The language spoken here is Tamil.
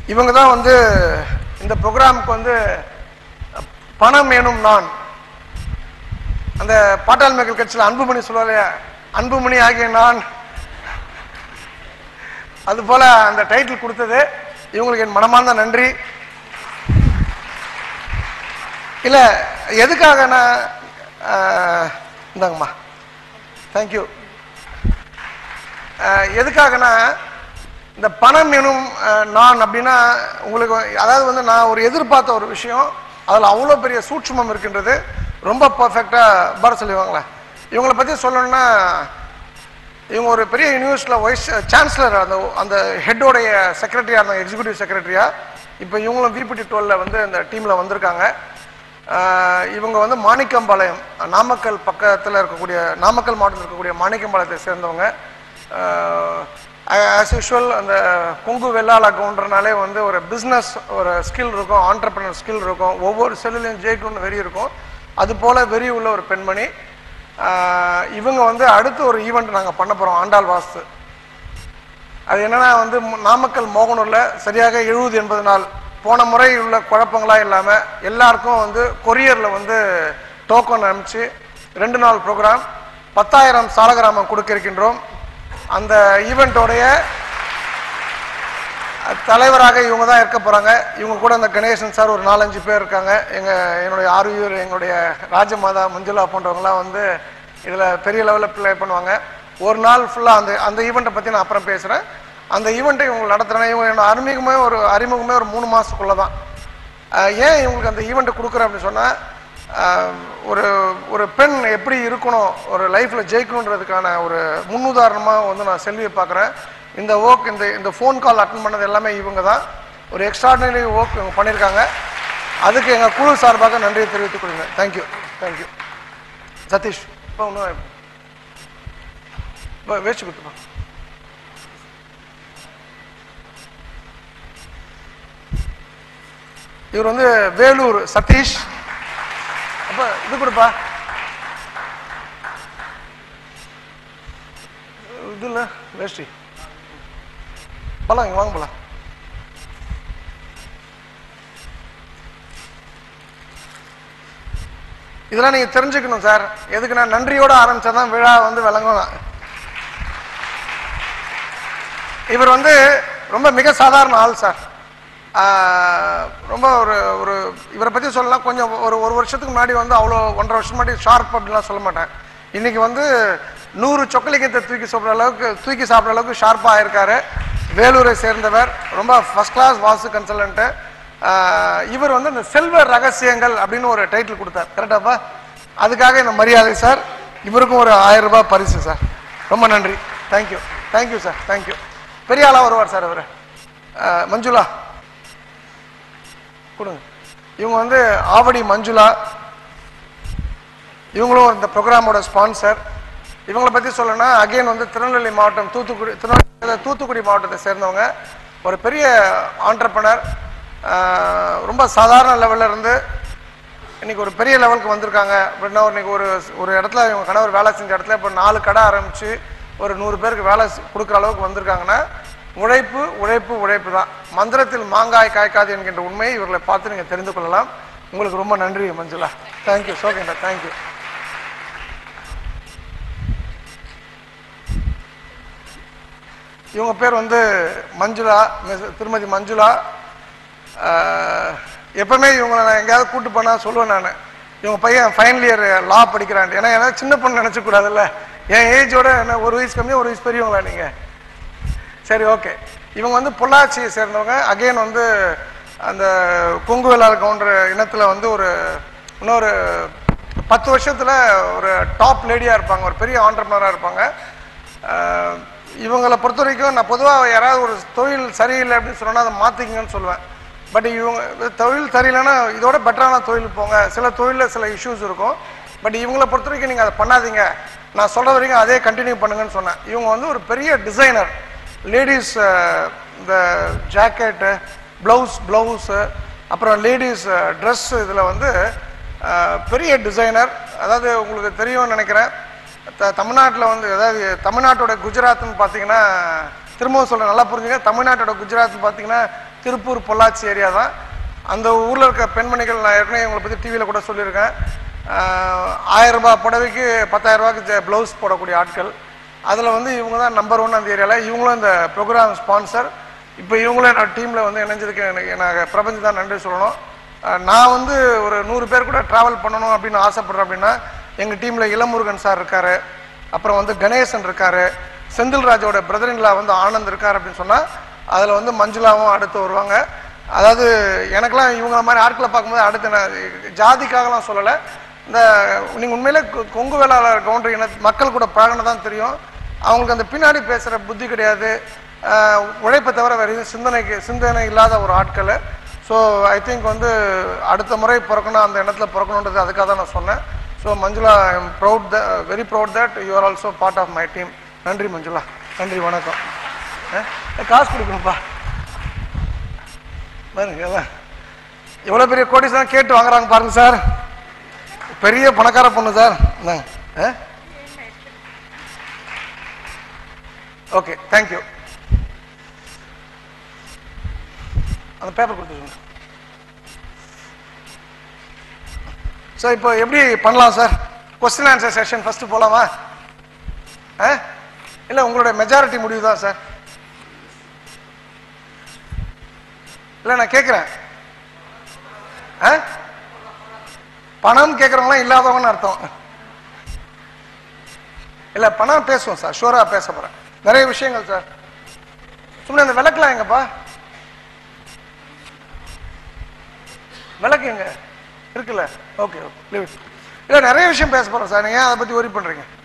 இவங்க தான் வந்து இந்த ப்ரோக்ராமுக்கு வந்து பணம் எனும் நான் அந்த பாட்டாளி மக்கள் கட்சியில் அன்புமணி சொல்லுவாரு அன்புமணி ஆகிய நான் அது போல அந்த டைட்டில் கொடுத்தது இவங்களுக்கு என் மனமார்ந்த நன்றி இல்ல எதுக்காக நான் ஆஹ், இந்தாங்கம்மா தேங்க்யூ எதுக்காகனா இந்த பணம் எனும் அஹ், நான் அப்படின்னா உங்களுக்கு அதாவது வந்து நான் ஒரு எதிர்பார்த்த ஒரு விஷயம் அதில் அவ்வளோ பெரிய சூட்சுமம் இருக்கின்றது ரொம்ப பர்ஃபெக்டாக பார சொல்லுவாங்களே இவங்களை பற்றி சொல்லணும்னா இவங்க ஒரு பெரிய யூனிவர்சிட்டியில் வைஸ் சான்சலர் அந்த அந்த ஹெட்டோடைய செக்ரட்டரியாக இருந்தாங்க எக்ஸிக்யூட்டிவ் செக்ரட்டரியா இப்போ இவங்களும் விபிடி டுவெல்ல வந்து இந்த டீமில் வந்திருக்காங்க ஆஹ் இவங்க வந்து மாணிக்கம்பாளையம் நாமக்கல் பக்கத்தில் இருக்கக்கூடிய நாமக்கல் மாவட்டத்தில் இருக்கக்கூடிய மாணிக்கம்பாளையத்தை சேர்ந்தவங்க ஆஸ் யூஷுவல் அந்த கொங்கு வெள்ளாள கவுண்டர்னாலே வந்து ஒரு பிஸ்னஸ் ஒரு ஸ்கில் இருக்கும் ஆண்டர்பிரினர் ஸ்கில் இருக்கும் ஒவ்வொரு செல்லுலையும் ஜெயிக்கணும்னு வெறி இருக்கும் அது போல வெறி உள்ள ஒரு பெண்மணி ஆஹ் இவங்க வந்து அடுத்து ஒரு ஈவெண்ட் நாங்கள் பண்ண போகிறோம் ஆண்டாள் வாஸ்து அது என்னன்னா வந்து மு- நாமக்கல் மோகனூர்ல சரியாக எழுபது எண்பது நாள் போன முறை உள்ள குழப்பங்களா இல்லாம எல்லாருக்கும் வந்து கொரியர்ல வந்து டோக்கன் அனுப்பிச்சு ரெண்டு நாள் ப்ரோக்ராம் பத்தாயிரம் சாலகிராமம் கொடுக்க இருக்கின்றோம் அந்த ஈவெண்ட்டோடைய தலைவராக இவங்க தான் இருக்க போறாங்க இவங்க கூட அந்த கணேசன் சார் ஒரு நாலஞ்சு பேர் இருக்காங்க எங்க என்னுடைய ஆர்வியூர் எங்களுடைய ராஜமாதா மஞ்சுளா போன்றவங்கலாம் வந்து இதுல பெரிய லெவலில் ப்ளே பண்ணுவாங்க ஒரு நாள் ஃபுல்லா அந்த அந்த ஈவெண்ட்டை பத்தி நான் அப்புறம் பேசுறேன் அந்த ஈவெண்ட்டை இவங்க நடத்துறேன் இவங்க என்னோட அறிமுகமே ஒரு அறிமுகமே ஒரு மூணு மாசத்துக்குள்ள தான் ஆஹ் ஏன் இவங்களுக்கு அந்த ஈவெண்ட்டை கொடுக்குறேன் அப்படின்னு சொன்னா ஆஹ் ஒரு ஒரு பெண் எப்படி இருக்கணும் ஒரு லைஃப்ல ஜெயிக்கணுன்றதுக்கான ஒரு முன்னுதாரணமா வந்து நான் செல்வியை பார்க்குறேன் இந்த ஒர்க் இந்த இந்த ஃபோன் கால் அட்டன் பண்ணது எல்லாமே இவங்க தான் ஒரு எக்ஸ்ட்ராடினரி ஒர்க் இவங்க பண்ணியிருக்காங்க அதுக்கு எங்கள் குழு சார்பாக நன்றியை தெரிவித்துக் கொள்கிறேன் தேங்க்யூ தேங்க்யூ சதீஷ் இப்போ ஒன்றும் இப்போ வேஸ்ட் கொடுத்துப்பா இவர் வந்து வேலூர் சதீஷ் அப்ப இது கொடுப்பா இது இல்ல வேஷ்டி பழம் இங்க வாங்க போலாம் இதெல்லாம் நீங்க தெரிஞ்சுக்கணும் சார் எதுக்கு நான் நன்றியோட ஆரம்பிச்சாதான் விழா வந்து விளங்கும் இவர் வந்து ரொம்ப மிக சாதாரண ஆள் சார் ஆஹ் ரொம்ப ஒரு ஒரு இவரை பற்றி சொல்லலாம் கொஞ்சம் ஒரு ஒரு வருஷத்துக்கு முன்னாடி வந்து அவ்வளோ ஒன்றரை வருஷம் முன்னாடி ஷார்ப் அப்படிலாம் சொல்ல மாட்டேன் இன்னைக்கு வந்து நூறு சொக்கலிங்கத்தை தூக்கி சாப்பிட்ற அளவுக்கு தூக்கி சாப்பிட்ற அளவுக்கு ஷார்ப்பாக ஆயிருக்காரு வேலூரை சேர்ந்தவர் ரொம்ப ஃபர்ஸ்ட் கிளாஸ் வாஸ்து கன்சல்டன்ட்டு இவர் வந்து இந்த செல்வ ரகசியங்கள் அப்படின்னு ஒரு டைட்டில் கொடுத்தார் கரெக்டாப்பா அதுக்காக இந்த மரியாதை சார் இவருக்கும் ஒரு ஆயிரம் ரூபாய் பரிசு சார் ரொம்ப நன்றி தேங்க்யூ தேங்க்யூ சார் தேங்க்யூ பெரிய ஆளாக வருவார் சார் அவர் மஞ்சுளா கொடுங்க இவங்க வந்து ஆவடி மஞ்சுளா இவங்களும் இந்த ப்ரோக்ராமோட ஸ்பான்சர் இவங்களை பற்றி சொல்லணும்னா அகைன் வந்து திருநெல்வேலி மாவட்டம் தூத்துக்குடி திருநெல்வேலி தூத்துக்குடி மாவட்டத்தை சேர்ந்தவங்க ஒரு பெரிய ஆண்டர்பனர் ரொம்ப சாதாரண லெவல்ல இருந்து இன்னைக்கு ஒரு பெரிய லெவலுக்கு வந்திருக்காங்க அப்படின்னா இன்னைக்கு ஒரு ஒரு இடத்துல இவங்க கணவர் வேலை செஞ்ச இடத்துல இப்போ நாலு கடை ஆரம்பிச்சு ஒரு நூறு பேருக்கு வேலை செ- கொடுக்குற அளவுக்கு வந்திருக்காங்கன்னா உழைப்பு உழைப்பு உழைப்பு தான் மந்திரத்தில் மாங்காய் காய்க்காது என்கின்ற உண்மையை இவர்களை பார்த்து நீங்கள் தெரிந்து கொள்ளலாம் உங்களுக்கு ரொம்ப நன்றி மஞ்சுளா தேங்க்யூ சோகேண்டா தேங்க்யூ இவங்க பேர் வந்து மஞ்சுளா மிஸ் திருமதி மஞ்சுளா ஆஹ், எப்பவுமே இவங்களை நான் எங்கேயாவது கூட்டு போனா சொல்லுவேன் நான் இவங்க பையன் ஃபைனல் இயர் லா படிக்கிறான் ஏன்னா ஏன்னா சின்ன பொண்ணு நினைச்ச கூடாதுல்ல என் ஏஜோட என்ன ஒரு வயசு கம்மியா ஒரு வயசு பெரியவங்களா நீங்க சரி ஓகே இவங்க வந்து பொள்ளாச்சியை சேர்ந்தவங்க அகைன் வந்து அந்த கொங்கு வேளாளர் கவுண்டர் இனத்துல வந்து ஒரு இன்னொரு பத்து வருஷத்துல ஒரு டாப் லேடியா இருப்பாங்க ஒரு பெரிய ஆண்டர்பனரா இருப்பாங்க ஆஹ் இவங்களை பொறுத்த வரைக்கும் நான் பொதுவாக யாராவது ஒரு தொழில் சரியில்லை அப்படின்னு சொன்னா அதை மாத்திக்கங்கன்னு சொல்லுவேன் பட் இவங்க தொழில் சரியில்லைன்னா இதோட பெட்டரான தொழில் போங்க சில தொழிலில் சில இஷ்யூஸ் இருக்கும் பட் இவங்களை பொறுத்த வரைக்கும் நீங்கள் அதை பண்ணாதீங்க நான் சொல்ற வரைக்கும் அதே கண்டினியூ பண்ணுங்கன்னு சொன்னேன் இவங்க வந்து ஒரு பெரிய டிசைனர் லேடிஸ் இந்த ஜாக்கெட்டு ப்ளவுஸ் ப்ளவுஸு அப்புறம் லேடிஸ் ட்ரெஸ் இதில் வந்து அஹ், பெரிய டிசைனர் அதாவது உங்களுக்கு தெரியும்னு நினைக்கிறேன் த தமிழ்நாட்டில் வந்து அதாவது தமிழ்நாட்டோட குஜராத்னு பார்த்தீங்கன்னா திரும்பவும் சொல்கிறேன் நல்லா புரிஞ்சுங்க தமிழ்நாட்டோட குஜராத்னு பார்த்தீங்கன்னா திருப்பூர் பொள்ளாச்சி ஏரியா தான் அந்த ஊரில் இருக்க பெண்மணிகள் நான் ஏற்கனவே இவங்களை பற்றி டிவியில் கூட சொல்லியிருக்கேன் ஆஹ் ஆயிரம் ரூபாய் புடவைக்கு பத்தாயிரம் ரூபாய்க்கு ப்ளவுஸ் போடக்கூடிய ஆட்கள் அதில் வந்து இவங்க தான் நம்பர் ஒன் அந்த ஏரியாவில் இவங்களும் இந்த ப்ரோக்ராம் ஸ்பான்சர் இப்போ இவங்களும் என்னோட டீமில் வந்து இணைஞ்சதுக்கு எனக்கு எனக்கு பிரபஞ்சம் தான் நன்றி சொல்லணும் ஆஹ் நான் வந்து ஒரு நூறு பேர் கூட ட்ராவல் பண்ணணும் அப்படின்னு ஆசைப்படுறேன் அப்படின்னா எங்கள் டீமில் இளமுருகன் சார் இருக்காரு அப்புறம் வந்து கணேசன் இருக்காரு செந்தில்ராஜோட பிரதரின்லா வந்து ஆனந்த் இருக்கார் அப்படின்னு சொன்னால் அதில் வந்து மஞ்சுளாவும் அடுத்து வருவாங்க அதாவது எனக்கெல்லாம் இவங்கள மாதிரி ஆட்களை பார்க்கும்போது அடுத்து நான் ஜாதிக்காகலாம் சொல்லலை இந்த நீங்கள் உண்மையிலே கொ- கொங்கு வேளாளர் கவுண்டர் இன மக்கள் கூட பழகினதான் தெரியும் அவங்களுக்கு அந்த பின்னாடி பேசுகிற புத்தி கிடையாது ஆஹ் உழைப்பை தவிர வேறு எதுவும் சிந்தனைக்கு சிந்தனை இல்லாத ஒரு ஆட்கள் ஸோ ஐ திங்க் வந்து அடுத்த முறை பிறக்கணும் அந்த இடத்துல பிறக்கணுன்றது அதுக்காக தான் நான் சொன்னேன் so Manjula I am proud the very proud that you are also part of my team நன்றி மஞ்சுளா நன்றி வணக்கம் அஹ், காசு கொடுக்கணும்ப்பா பாருங்க அதான். எவ்வளோ பெரிய கோடிஸ் கேட்டு வாங்குறாங்க பாருங்க சார் பெரிய பணக்கார பொண்ணு சார் இந்தாங்க ஆ ஓகே தேங்க்யூ அந்த பேப்பர் கொடுத்துருங்க சார் இப்போ எப்படி பண்ணலாம் sir question answer session first போலாமா ஆ இல்லை உங்களுடைய மெஜாரிட்டி முடிவு தான் சார் இல்லை நான் கேட்குறேன் ஆ பணம் கேட்குறவங்களாம் இல்லாதவங்கன்னு அர்த்தம் இல்லை பணம் பேசுவோம் சார் ஷூராக பேச போகிறேன் நிறைய விஷயங்கள் சார் சுಮ್ಮನೆ அந்த விளக்குலாம் எங்கப்பா விளக்கு எங்க இருக்குல்ல ஓகே ஓகே இல்லை நிறைய விஷயம் பேச போகிறோம் சார் நீங்கள் ஏன் அதை பற்றி ஒரி பண்ணுறீங்க